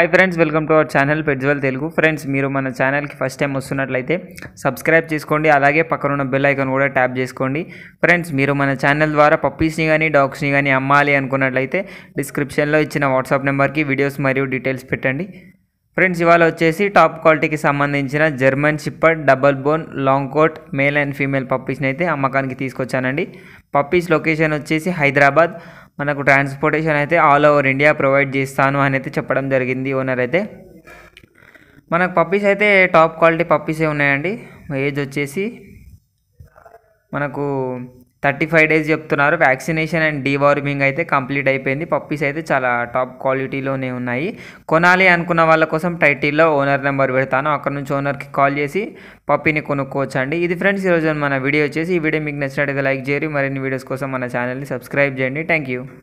hi friends welcome to our channel పెడ్జ్వల్ Telugu friends మీరు మన ఛానల్కి ఫస్ట్ టైం వస్తున్నట్లయితే సబ్స్క్రైబ్ చేసుకోండి అలాగే పక్కన ఉన్న బెల్ ఐకాన్ కూడా ట్యాప్ చేసుకోండి ఫ్రెండ్స్ మీరు మన ఛానల్ ద్వారా పప్పీస్ని కానీ డాగ్స్ని కానీ అమ్మాలి అనుకున్నట్లయితే డిస్క్రిప్షన్లో ఇచ్చిన వాట్సాప్ నెంబర్కి వీడియోస్ మరియు డీటెయిల్స్ పెట్టండి ఫ్రెండ్స్ ఇవాళ వచ్చేసి టాప్ క్వాలిటీకి సంబంధించిన German shepherd double bone long coat male and female పప్పీస్ని అయితే అమ్మకానికి తీసుకొచ్చానండి పప్పీస్ లొకేషన్ వచ్చేసి హైదరాబాద్ మనకు ట్రాన్స్పోర్టేషన్ అయితే ఆల్ ఓవర్ ఇండియా ప్రొవైడ్ చేస్తాను అని అయితే చెప్పడం జరిగింది ఓనర్ అయితే మనకు పప్పీస్ అయితే టాప్ క్వాలిటీ పప్పీసే ఉన్నాయండి ఏజ్ వచ్చేసి మనకు థర్టీ ఫైవ్ డేస్ చెప్తున్నారు వ్యాక్సినేషన్ అండ్ డీవార్మింగ్ అయితే కంప్లీట్ అయిపోయింది పప్పీస్ అయితే చాలా టాప్ క్వాలిటీలోనే ఉన్నాయి కొనాలి అనుకున్న వాళ్ళ కోసం టైటిల్లో ఓనర్ నెంబర్ పెడతాను అక్కడ నుంచి ఓనర్కి కాల్ చేసి పప్పీని కొనుక్కోవచ్చు అండి ఇది ఫ్రెండ్స్ ఈరోజు మన వీడియో వచ్చేసి ఈ వీడియో మీకు నచ్చినట్టయితే లైక్ చేయరు మరిన్ని వీడియోస్ కోసం మన ఛానల్ని సబ్స్క్రైబ్ చేయండి థ్యాంక్ యూ